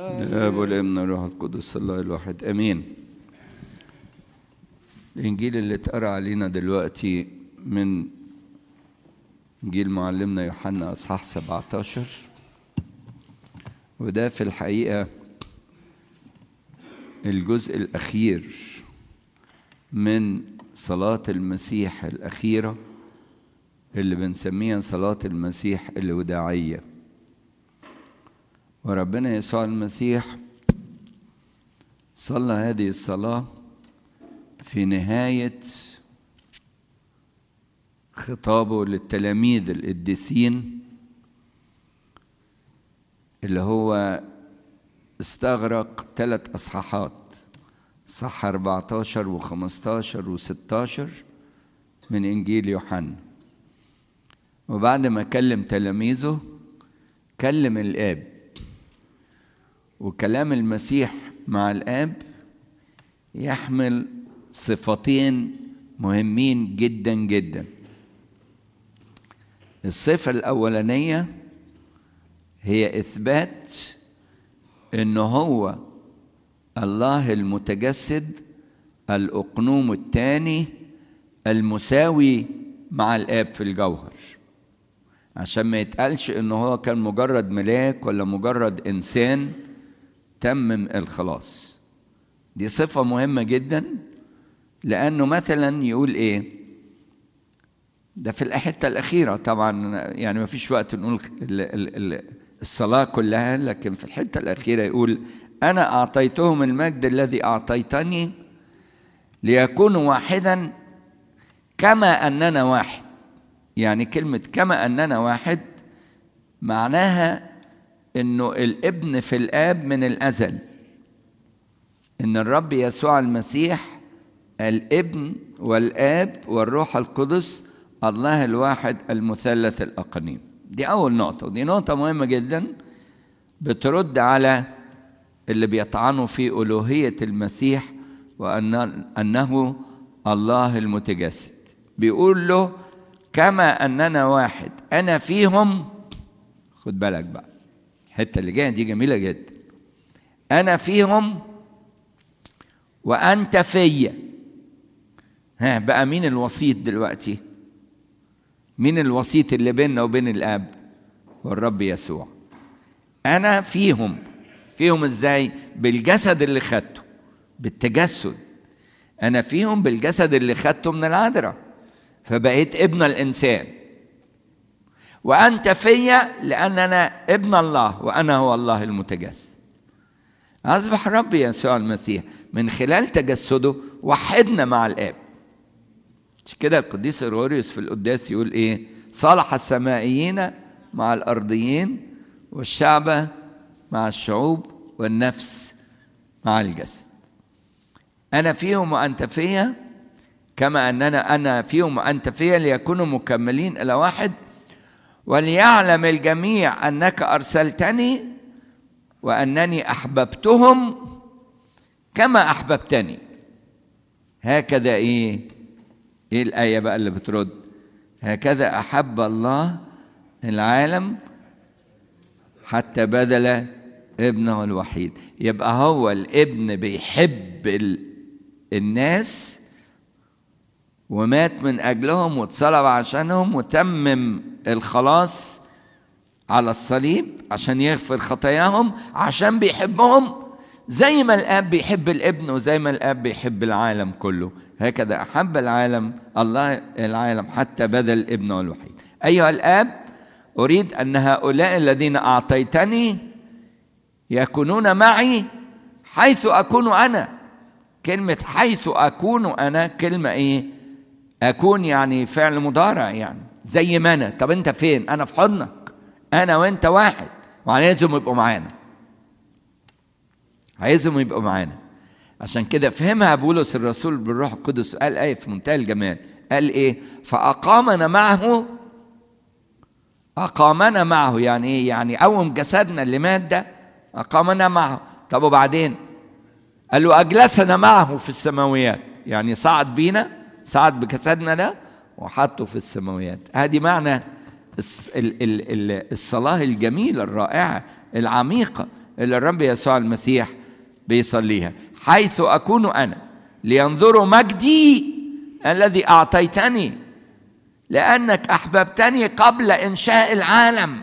الاب والابن والروح القدس الله الواحد امين الانجيل اللي اتقرا علينا دلوقتي من انجيل معلمنا يوحنا اصحاح 17 وده في الحقيقه الجزء الاخير من صلاه المسيح الاخيره اللي بنسميها صلاه المسيح الوداعيه وربنا يسوع المسيح صلى هذه الصلاة في نهاية خطابه للتلاميذ القديسين اللي هو استغرق ثلاث أصحاحات صح 14 و15 و16 من إنجيل يوحنا وبعد ما كلم تلاميذه كلم الآب وكلام المسيح مع الاب يحمل صفتين مهمين جدا جدا الصفه الاولانيه هي اثبات ان هو الله المتجسد الاقنوم الثاني المساوي مع الاب في الجوهر عشان ما يتقالش ان هو كان مجرد ملاك ولا مجرد انسان تمم الخلاص دي صفة مهمة جدا لأنه مثلا يقول إيه ده في الحتة الأخيرة طبعا يعني ما فيش وقت نقول الصلاة كلها لكن في الحتة الأخيرة يقول أنا أعطيتهم المجد الذي أعطيتني ليكونوا واحدا كما أننا واحد يعني كلمة كما أننا واحد معناها انه الابن في الاب من الازل ان الرب يسوع المسيح الابن والاب والروح القدس الله الواحد المثلث الاقانيم دي اول نقطه ودي نقطه مهمه جدا بترد على اللي بيطعنوا في الوهيه المسيح وان انه الله المتجسد بيقول له كما اننا واحد انا فيهم خد بالك بقى الحته اللي جايه دي جميله جدا انا فيهم وانت فيا ها بقى مين الوسيط دلوقتي مين الوسيط اللي بيننا وبين الاب والرب يسوع انا فيهم فيهم ازاي بالجسد اللي خدته بالتجسد انا فيهم بالجسد اللي خدته من العذراء فبقيت ابن الانسان وأنت فيا لأن أنا ابن الله وأنا هو الله المتجسد أصبح رب يسوع المسيح من خلال تجسده وحدنا مع الآب مش كده القديس غوريوس في القداس يقول إيه صالح السمائيين مع الأرضيين والشعب مع الشعوب والنفس مع الجسد أنا فيهم وأنت فيا كما أننا أنا فيهم وأنت فيا ليكونوا مكملين إلى واحد وليعلم الجميع انك ارسلتني وانني احببتهم كما احببتني هكذا ايه ايه الايه بقى اللي بترد هكذا احب الله العالم حتى بذل ابنه الوحيد يبقى هو الابن بيحب الناس ومات من اجلهم واتصلب عشانهم وتمم الخلاص على الصليب عشان يغفر خطاياهم عشان بيحبهم زي ما الاب بيحب الابن وزي ما الاب بيحب العالم كله هكذا احب العالم الله العالم حتى بذل ابنه الوحيد ايها الاب اريد ان هؤلاء الذين اعطيتني يكونون معي حيث اكون انا كلمه حيث اكون انا كلمه ايه اكون يعني فعل مضارع يعني زي ما انا طب انت فين انا في حضنك انا وانت واحد وعايزهم يبقوا معانا عايزهم يبقوا معانا عشان كده فهمها بولس الرسول بالروح القدس قال ايه في منتهى الجمال قال ايه فاقامنا معه اقامنا معه يعني ايه يعني قوم جسدنا اللي مات ده اقامنا معه طب وبعدين قال له اجلسنا معه في السماويات يعني صعد بينا صعد بجسدنا ده وحطه في السماويات هذه معنى الصلاة الجميلة الرائعة العميقة اللي الرب يسوع المسيح بيصليها حيث أكون أنا لينظروا مجدي الذي أعطيتني لأنك أحببتني قبل إنشاء العالم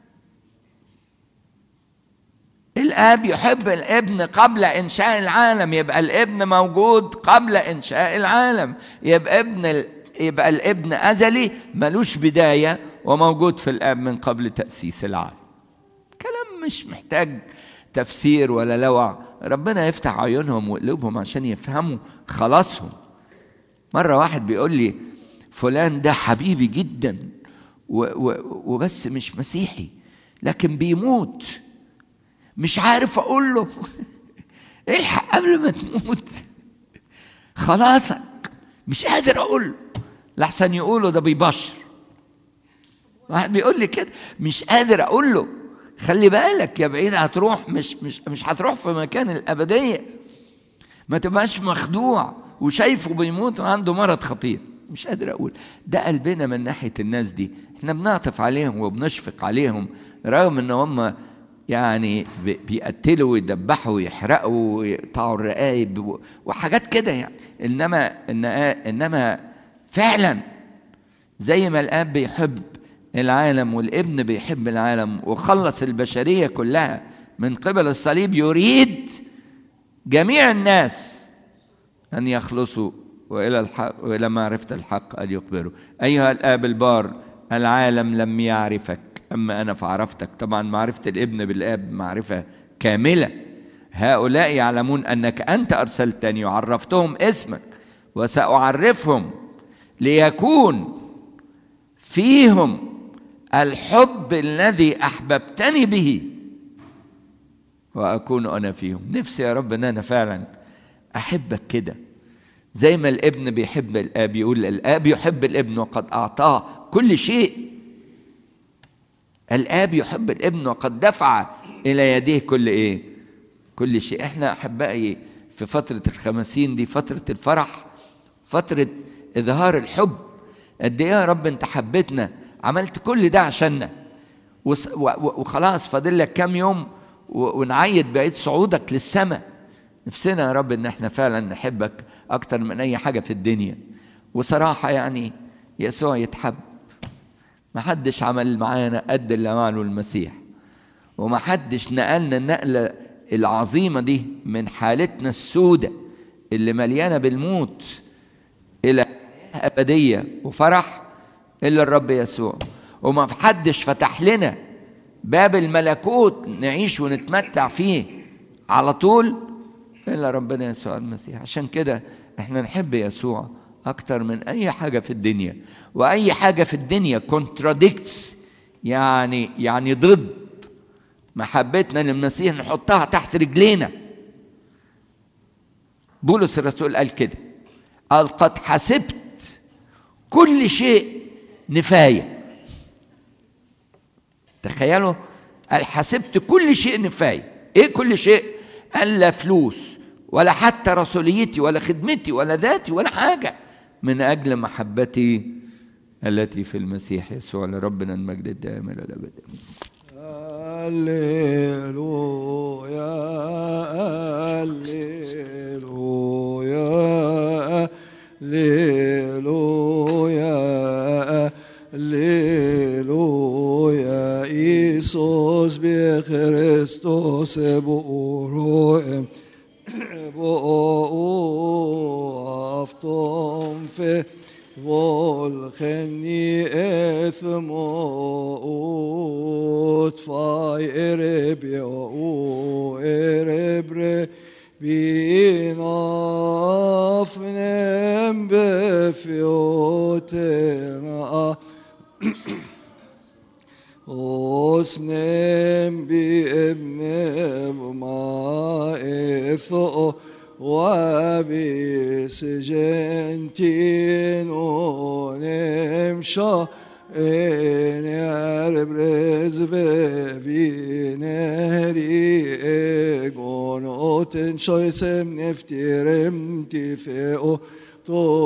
الاب يحب الابن قبل انشاء العالم يبقى الابن موجود قبل انشاء العالم يبقى ابن يبقى الابن ازلي ملوش بدايه وموجود في الاب من قبل تاسيس العالم كلام مش محتاج تفسير ولا لوع ربنا يفتح عيونهم وقلوبهم عشان يفهموا خلاصهم مره واحد بيقول لي فلان ده حبيبي جدا وبس مش مسيحي لكن بيموت مش عارف اقول له الحق قبل ما تموت خلاصك مش قادر اقول له لحسن يقولوا ده بيبشر واحد بيقول لي كده مش قادر اقول له خلي بالك يا بعيد هتروح مش مش مش هتروح في مكان الابديه ما تبقاش مخدوع وشايفه بيموت وعنده مرض خطير مش قادر اقول ده قلبنا من ناحيه الناس دي احنا بنعطف عليهم وبنشفق عليهم رغم ان هم يعني بيقتلوا ويدبحوا ويحرقوا ويقطعوا الرقايب وحاجات كده يعني انما انما فعلا زي ما الاب بيحب العالم والابن بيحب العالم وخلص البشريه كلها من قبل الصليب يريد جميع الناس ان يخلصوا والى الحق والى معرفه الحق ان يقبلوا ايها الاب البار العالم لم يعرفك أما أنا فعرفتك طبعا معرفة الابن بالآب معرفة كاملة هؤلاء يعلمون أنك أنت أرسلتني وعرفتهم اسمك وسأعرفهم ليكون فيهم الحب الذي أحببتني به وأكون أنا فيهم نفسي يا رب أن أنا فعلا أحبك كده زي ما الابن بيحب الآب يقول الآب يحب الابن وقد أعطاه كل شيء الاب يحب الابن وقد دفع الى يديه كل ايه كل شيء احنا احبائي في فتره الخمسين دي فتره الفرح فتره اظهار الحب قد ايه يا رب انت حبيتنا عملت كل ده عشاننا وخلاص فاضل لك كام يوم ونعيد بعيد صعودك للسماء نفسنا يا رب ان احنا فعلا نحبك اكتر من اي حاجه في الدنيا وصراحه يعني يسوع يتحب ما حدش عمل معانا قد اللي عمله المسيح وما حدش نقلنا النقلة العظيمة دي من حالتنا السودة اللي مليانة بالموت إلى أبدية وفرح إلا الرب يسوع وما حدش فتح لنا باب الملكوت نعيش ونتمتع فيه على طول إلا ربنا يسوع المسيح عشان كده احنا نحب يسوع أكتر من أي حاجة في الدنيا وأي حاجة في الدنيا كونتراديكتس يعني يعني ضد محبتنا للمسيح نحطها تحت رجلينا بولس الرسول قال كده قال قد حسبت كل شيء نفاية تخيلوا قال حسبت كل شيء نفاية ايه كل شيء قال لا فلوس ولا حتى رسوليتي ولا خدمتي ولا ذاتي ولا حاجه من أجل محبتي التي في المسيح يسوع لربنا المجد الدائم إلى الأبد هللويا هللويا هللويا هللويا إيسوس بخريستوس بأوروئم بأوفتم في volkeni ethmot fai erebio erebre binafnem befiotena osnem bi ebnem ma etho وبسجنتين ونمشى إن يربرز ببيناري إيقون أوتن شويسم نفترم تفئو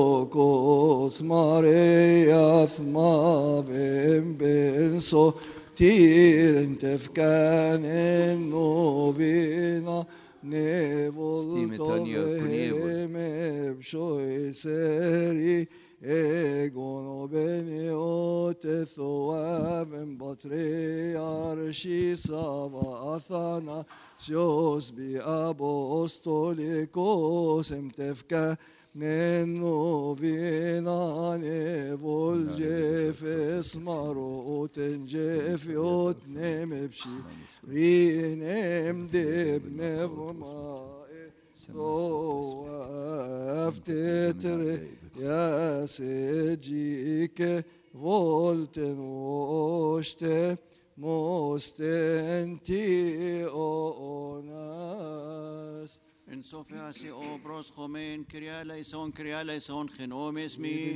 توكوس ماريا ثما بن بنسو Tiren tefkanen novina Stimetonio kunevol. Nevoltove bshoi seri Egon beni ote thoavem patriarchi sava athana Sios bi apostolikos em tefka Nenno vina nevol jefes maroten jefiot nemepshi Vinem deb nevmae So aftetre ya sejike volten oste mostenti onas En Sofia se obros homen, Kyria eleison, Kyria eleison, genom esmi.